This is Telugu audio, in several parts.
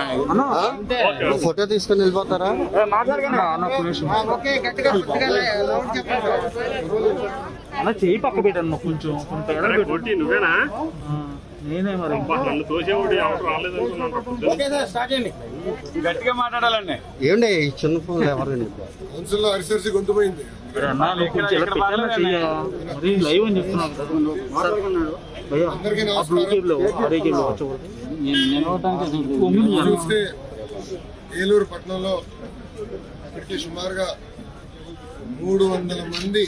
ఫోటో తీసుకొని వెళ్ళిపోతారా అన్న చేయి పక్క పెట్టాను కొంచెం కొంత ఎడమ పెట్టు. కొట్టి నువ్వేనా ఆ, నేనే మరి అబ్బా, నన్ను తోసేవాడు ఎవరు రాలేదు అనుకున్నాను గట్టిగా మాట్లాడాలండి ఏమండి ఈ చిన్న ఫోన్లు ఎవరండి కౌన్సిల్లో అరిసరిసి గొంతుపోయింది మరి అన్న నువ్వు కొంచెం ఇలా పెట్టాలా చెయ్య మరి లైవ్ అని చెప్తున్నావు కదా భయ్యా, అందరికీ ఆ నమస్కారం. బ్లూ కేబుల్ ఆరే కేబుల్ వచ్చకూడదు ఒంగిలి అన్న. చూస్తే ఏలూరు పట్టణంలో ఇప్పటికీ సుమారుగా మూడు వందల మంది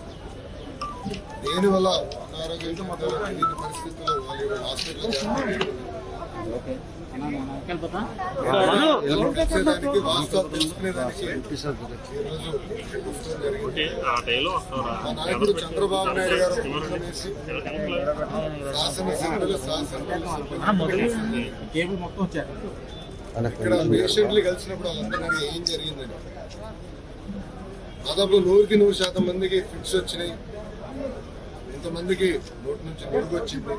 దేని వల్ల అనారోగ్యంతో తెలియని పరిస్థితుల్లో వాళ్ళు ఈరోజు హాస్పిటల్లో చేర్చారు. చేసేదానికి వాస్తవాలు తెలుసుకునేదానికి ఈరోజు ఇక్కడికి వస్తడం జరిగింది ఆ టైంలో వస్తావురా మా నాయకుడు చంద్రబాబు నాయుడు గారు ఒక ముఖ్యం వేసి శాసనసభ్యులు శాసనసభ్యులు కేబుల్ మొత్తం వచ్చారు ఇక్కడ పేషెంట్లు కలిసినప్పుడు వాళ్ళందరూ ఏం జరిగిందని దాదాపు నూరుకి నూరు శాతం మందికి ఫిట్స్ వచ్చినాయి ఇంతమందికి నోటి నుంచి నొరుగు వచ్చింది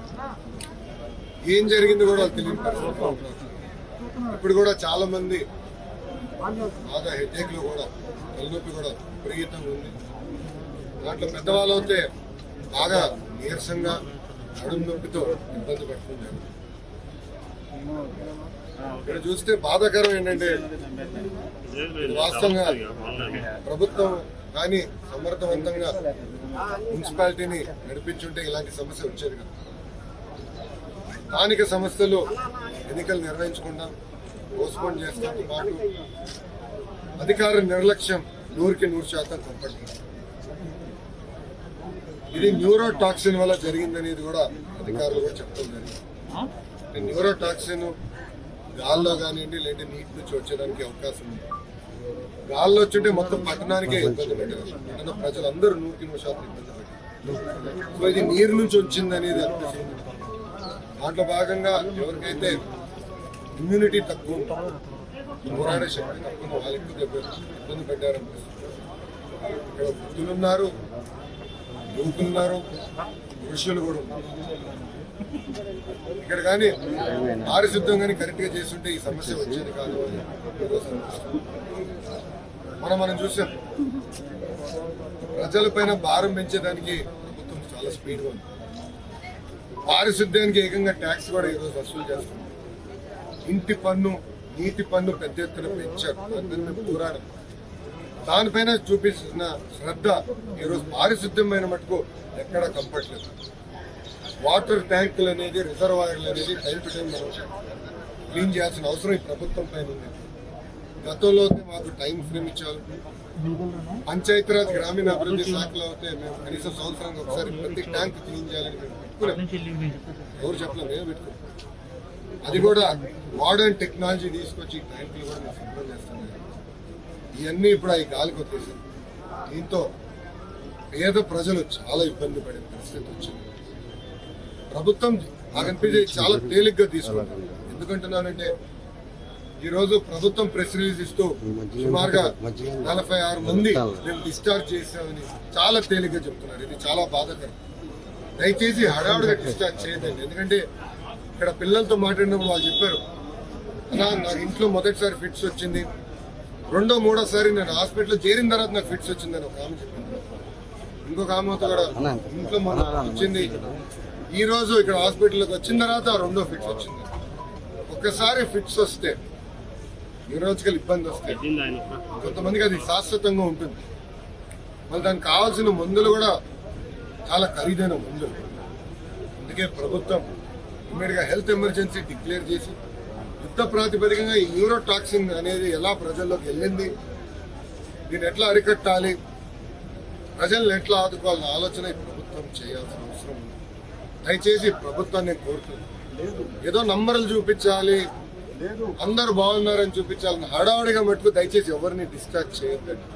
ఏం జరిగింది కూడా వాళ్ళు తెలియని పరిస్థితిలో ఉన్నారు. ఇప్పుడు కూడా చాలా మంది బాగా హెడేక్ లో కూడా తలనొప్పి కూడా విపరీతంగా ఉంది దాంట్లో పెద్దవాళ్ళు అయితే బాగా నీరసంగా నడుము నొప్పితో ఇబ్బంది పడుతున్నారు ఇక్కడ చూస్తే బాధాకరం ఏంటంటే వాస్తవంగా ప్రభుత్వం కానీ సమర్థవంతంగా మున్సిపాలిటీని నడిపించుంటే ఇలాంటి సమస్య వచ్చేది కదా స్థానిక సంస్థలు ఎన్నికలు నిర్వహించకుండా పోస్ట్పోన్ చేస్తాతో పాటు అధికార నిర్లక్ష్యం నూరుకి నూరు శాతం కనపడుతుంది ఇది న్యూరో టాక్సిన్ వల్ల జరిగిందనేది కూడా అధికారులు కూడా చెప్తాం జరిగింది న్యూరో టాక్సిన్ గాల్లో కానివ్వండి లేదంటే నీటి నుంచి వచ్చేదానికి అవకాశం ఉంది గాల్లో వచ్చుంటే మొత్తం పట్టణానికే ఇబ్బంది పెట్టారు పట్టణ ప్రజలందరూ నూరుకి నూరు శాతం ఇబ్బంది పెట్టారు సో ఇది నీరు నుంచి వచ్చింది అనేది అనిపిస్తుంది దాంట్లో భాగంగా ఎవరికైతే ఇమ్యూనిటీ తక్కువ ఉందో, పోరాడే శక్తి తక్కువ ఉందో వాళ్ళు ఎక్కువ దెబ్బ ఇబ్బంది పెట్టారనిపిస్తుంది ఇక్కడ వృద్ధులు ఉన్నారు యువకులు ఉన్నారు పురుషులు కూడా ఉన్నారు ఇక్కడ కానీ పారిశుద్ధం కానీ కరెక్ట్ గా చేస్తుంటే ఈ సమస్య వచ్చేది కాదు అని ఈరోజు అనిపిస్తుంది. మనం మనం చూసాం ప్రజల పైన భారం పెంచేదానికి ప్రభుత్వం చాలా స్పీడ్ గా ఉంది పారిశుద్ధ్యానికి ఏకంగా ట్యాక్స్ కూడా ఈరోజు వసూలు చేస్తుంది ఇంటి పన్ను నీటి పన్ను పెద్ద ఎత్తున పెంచారు దాని మేము పోరాడం దానిపైన చూపించిన శ్రద్ధ ఈరోజు పారిశుద్ధ్యమైన మటుకు ఎక్కడ కంపట్లేదు వాటర్ ట్యాంకులు అనేది రిజర్వాయర్లు అనేది టైం టు టైం మనం క్లీన్ చేయాల్సిన అవసరం ఈ ప్రభుత్వం పైన ఉంది గతంలో అయితే మాకు టైం ఫ్రేమ్ ఇచ్చారు పంచాయతీరాజ్ గ్రామీణ అభివృద్ధి శాఖలో అయితే మేము కనీసం సంవత్సరానికి ఒకసారి ప్రతి ట్యాంక్ క్లీన్ చేయాలని మేము పెట్టుకున్నాం ఎవరు చెప్పలేదు మేము పెట్టుకున్నాం అది కూడా మోడర్న్ టెక్నాలజీ తీసుకొచ్చి ఈ ట్యాంకులు కూడా మేము సిద్ధం చేస్తున్నాం ఇవన్నీ ఇప్పుడు అవి గాలికి వచ్చేసాయి దీంతో పేద ప్రజలు చాలా ఇబ్బంది పడే పరిస్థితి వచ్చింది ప్రభుత్వం నాకు అనిపించే చాలా తేలిగ్గా తీసుకుంటారు ఎందుకంటున్నానంటే ఈ రోజు ప్రభుత్వం ప్రెస్ రిలీజ్ ఇస్తూ సుమారుగా నలభై ఆరు మంది మేము డిశ్చార్జ్ చేసామని చాలా తేలిగ్గా చెప్తున్నారు ఇది చాలా బాధాకరం దయచేసి హడావుడిగా డిశ్చార్జ్ చేయదండి ఎందుకంటే ఇక్కడ పిల్లలతో మాట్లాడినప్పుడు వాళ్ళు చెప్పారు అన్నా నాకు ఇంట్లో మొదటిసారి ఫిట్స్ వచ్చింది రెండో మూడోసారి నేను హాస్పిటల్లో చేరిన తర్వాత నాకు ఫిట్స్ వచ్చిందని ఒక ఆమె చెప్పింది ఇంకొక ఆమెతో కూడా ఇంట్లో మొన్న వచ్చింది ఈ రోజు ఇక్కడ హాస్పిటల్కి వచ్చిన తర్వాత రెండో ఫిట్స్ వచ్చింది ఒక్కసారి ఫిట్స్ వస్తే న్యూరాలజికల్ ఇబ్బంది వస్తే పెట్టింది ఆయన కొంతమందికి అది శాశ్వతంగా ఉంటుంది మళ్ళీ దానికి కావాల్సిన మందులు కూడా చాలా ఖరీదైన మందులు అందుకే ప్రభుత్వం ఇమ్మీడియట్ గా హెల్త్ ఎమర్జెన్సీ డిక్లేర్ చేసి యుద్ధ ప్రాతిపదికగా ఈ న్యూరోటాక్సిన్ అనేది ఎలా ప్రజల్లోకి వెళ్ళింది దీన్ని ఎట్లా అరికట్టాలి ప్రజల్ని ఎట్లా ఆదుకోవాలన్న ఆలోచన ఈ ప్రభుత్వం చేయాల్సిన అవసరం ఉంది దయచేసి ప్రభుత్వాన్ని నేను కోరుతున్నాను ఏదో నంబర్లు చూపించాలి అందరు బాగున్నారని చూపించాలని హడావుడిగా మటుకు దయచేసి ఎవరిని డిస్ట్రాక్ట్ చేయొద్దండి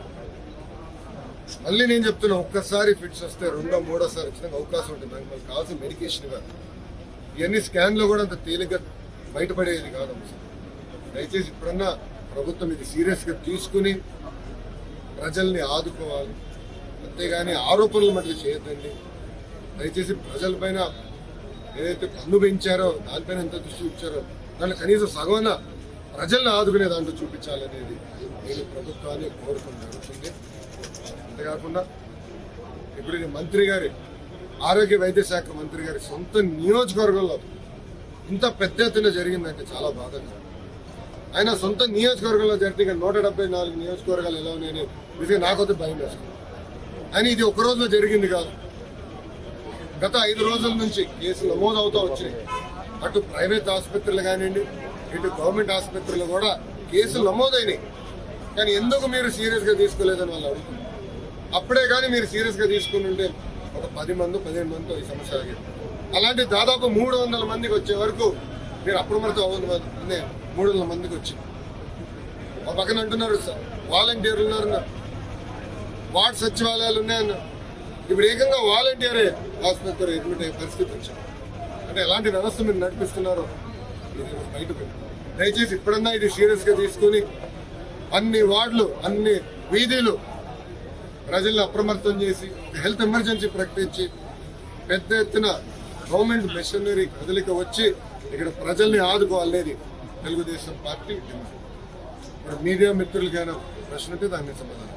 మళ్ళీ నేను చెప్తున్నా ఒక్కసారి ఫిట్స్ వస్తే రెండో మూడోసారి వచ్చిన అవకాశం ఉంటుంది దానికి మనకు కావాల్సిన మెడికేషన్ కాదు ఇవన్నీ స్కాన్ లో కూడా అంత తేలిగ్గా బయటపడేది కాదు అంశం. దయచేసి ఇప్పుడన్నా ప్రభుత్వం ఇది సీరియస్ గా తీసుకుని ప్రజల్ని ఆదుకోవాలి అంతేగాని ఆరోపణలు మటుకు చేయొద్దండి దయచేసి ప్రజలపైన ఏదైతే పన్ను పెంచారో దానిపైన ఎంత దృష్టి ఇచ్చారో దాంట్లో కనీసం సగవన ప్రజలను ఆదుకునే దాంట్లో చూపించాలనేది నేను ప్రభుత్వాన్ని కోరుకుని జరుగుతుంది అంతేకాకుండా ఇప్పుడు ఇది మంత్రి గారి ఆరోగ్య వైద్య శాఖ మంత్రి గారి సొంత నియోజకవర్గంలో ఇంత పెద్ద ఎత్తున జరిగిందంటే చాలా బాధగా ఆయన సొంత నియోజకవర్గంలో జరిగితే ఇక నూట డెబ్బై నాలుగు నియోజకవర్గాలు ఎలా ఉన్నాయని నిజంగా నాకొద్దు భయం వేస్తుంది అని ఇది ఒక రోజులో జరిగింది కాదు గత ఐదు రోజుల నుంచి కేసులు నమోదు అవుతూ వచ్చినాయి అటు ప్రైవేట్ ఆసుపత్రులు కానివ్వండి ఇటు గవర్నమెంట్ ఆసుపత్రులు కూడా కేసులు నమోదైనాయి కానీ ఎందుకు మీరు సీరియస్ గా తీసుకోలేదని వాళ్ళు అడుగుతున్నారు అప్పుడే కానీ మీరు సీరియస్ గా తీసుకుని ఉంటే ఒక పది మంది పదిహేను మందితో ఈ సమస్య ఆగేది అలాంటి దాదాపు మూడు వందల మందికి వచ్చే వరకు మీరు అప్పుడు మనతో అవును మూడు వందల మందికి వచ్చింది ఒక పక్కన అంటున్నారు సార్ వాలంటీర్లు ఉన్నారు వార్డ్ సచివాలయాలు ఉన్నాయన్నారు ఇప్పుడు ఏకంగా వాలంటీరే ఆసుపత్రి అడ్మిట్ అయ్యే పరిస్థితి వచ్చింది అంటే ఎలాంటి వ్యవస్థ మీరు నడిపిస్తున్నారో ఇది బయటకు దయచేసి ఇప్పుడన్నా ఇది సీరియస్ గా తీసుకుని అన్ని వార్డులు అన్ని వీధులు ప్రజల్ని అప్రమత్తం చేసి హెల్త్ ఎమర్జెన్సీ ప్రకటించి పెద్ద ఎత్తున గవర్నమెంట్ మెషనరీ కదలిక వచ్చి ఇక్కడ ప్రజల్ని ఆదుకోవాలనేది తెలుగుదేశం పార్టీ డిమాండ్. ఇప్పుడు మీడియా మిత్రులకైనా ప్రశ్న ఉంటే దాన్ని సమాధానం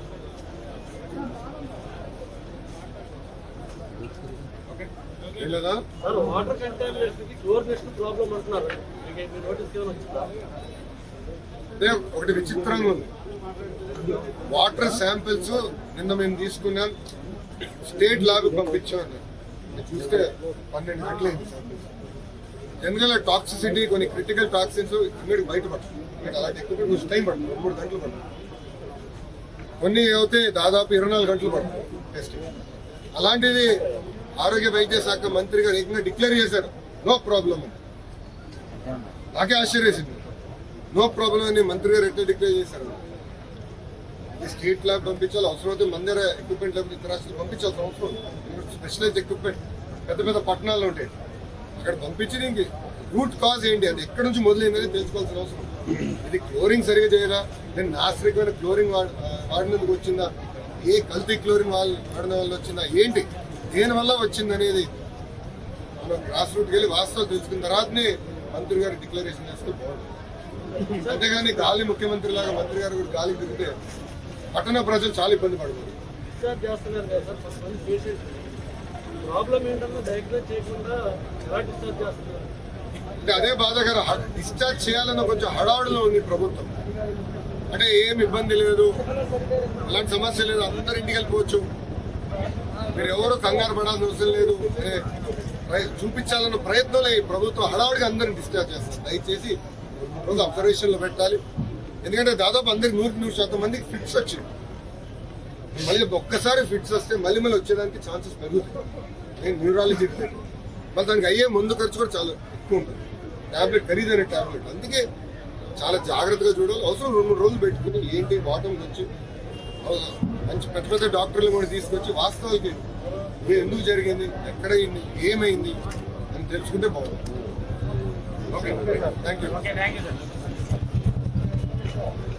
ఓకే? ఏం లేదా సార్ వాటర్ కంటామినేషన్ కి క్లోరినేషన్ ప్రాబ్లం అంటున్నారు మీకు మీ నోటీస్ ఏమైనా వచ్చిందా అదే ఒకటి విచిత్రంగా ఉంది వాటర్ శాంపిల్స్ నిన్న మేము తీసుకున్నాం స్టేట్ ల్యాబ్ పంపించాం అన్నారు. ఇది చూస్తే పన్నెండు గంటలు అయింది samples. జనరల్ టాక్సిసిటీ కొన్ని క్రిటికల్ టాక్సిన్స్ ఇమ్మీడియట్ బయటపడుతుంది మీకు అలాంటి ఎక్కువ కొంచెం టైం పడుతుంది రెండు మూడు గంటలు పడుతుంది కొన్ని అయితే దాదాపు ఇరవై నాలుగు గంటలు పడుతుంది టెస్టింగ్ అలాంటిది ఆరోగ్య వైద్య శాఖ మంత్రి గారు ఏకంగా డిక్లేర్ చేశారు నో ప్రాబ్లం అని నాకే ఆశ్చర్యేసింది నో ప్రాబ్లం అని మంత్రి గారు ఎట్లా డిక్లేర్ చేశారు ఈ స్టేట్ ల్యాబ్ పంపించాలి అవసరం అయితే మన దగ్గర ఎక్విప్మెంట్ లేకపోతే ఇతర రాష్ట్రాలు పంపించాల్సిన అవసరం స్పెషలైజ్ ఎక్విప్మెంట్ పెద్ద పెద్ద పట్టణాల్లో ఉంటాయి అక్కడ పంపించి ఇంక రూట్ కాజ్ ఏంటి అది ఎక్కడి నుంచి మొదలైందని తెలుసుకోవాల్సిన అవసరం ఇది క్లోరింగ్ సరిగా చేయరా నేను నాస్తికమైన క్లోరింగ్ వాడినందుకు వచ్చిందా ఏ కల్తీ క్లోరింగ్ వాళ్ళు వాడిన వల్ల వచ్చిందా ఏంటి దేని వల్ల వచ్చింది అనేది మనం గ్రాస్ రూట్కి వెళ్ళి వాస్తవాలు తెలుసుకున్న తర్వాతనే మంత్రి గారు డిక్లరేషన్ చేస్తే బాగుంటుంది అంతేగాని గాలి ముఖ్యమంత్రి లాగా మంత్రి గారు కూడా గాలికి తిరిగితే పట్టణ ప్రజలు చాలా ఇబ్బంది పడతారు డిశ్చార్జ్ చేస్తున్నారు కదా సార్ కొంతమంది పేషెంట్స్ ప్రాబ్లం ఏంటన్నా డయాగ్నోస్ చేయకుండా ఎలా డిశ్చార్జ్ చేస్తున్నారు అంటే అదే బాధాకర డిశ్చార్జ్ చేయాలన్న కొంచెం హడావుడిలో ఉంది ప్రభుత్వం అంటే ఏం ఇబ్బంది లేదు అలాంటి సమస్య లేదు అందరు ఇంటికి వెళ్ళిపోవచ్చు మీరు ఎవరు కంగారు పడాల్సిన అవసరం లేదు అనే ప్రయ- చూపించాలన్న ప్రయత్నంలో ఈ ప్రభుత్వం హడావుడిగా అందరిని డిశ్చార్జ్ చేస్తారు దయచేసి రోజు అబ్జర్వేషన్ లో పెట్టాలి ఎందుకంటే దాదాపు అందరికి నూరు నూరు శాతం మందికి ఫిట్స్ వచ్చింది మళ్ళీ ఒక్కసారి ఫిట్స్ వస్తే మళ్ళీ మళ్ళీ వచ్చేదానికి ఛాన్సెస్ పెరుగుతాయి నేను న్యూరాలజీ మళ్ళీ దానికి అయ్యే ముందు ఖర్చు కూడా చాలా ఎక్కువ ఉంటుంది టాబ్లెట్ ఖరీదైన టాబ్లెట్ అందుకే చాలా జాగ్రత్తగా చూడాలి అవసరం రెండు మూడు రోజులు పెట్టుకుని ఏంటి బాటం వచ్చి మంచి పెద్ద పెద్ద డాక్టర్లు కూడా తీసుకొచ్చి వాస్తవాలకి ఏ- ఎందుకు జరిగింది ఎక్కడ అయింది ఏమైంది అని తెలుసుకుంటే బాగుంటుంది okay thank you okay thank you sir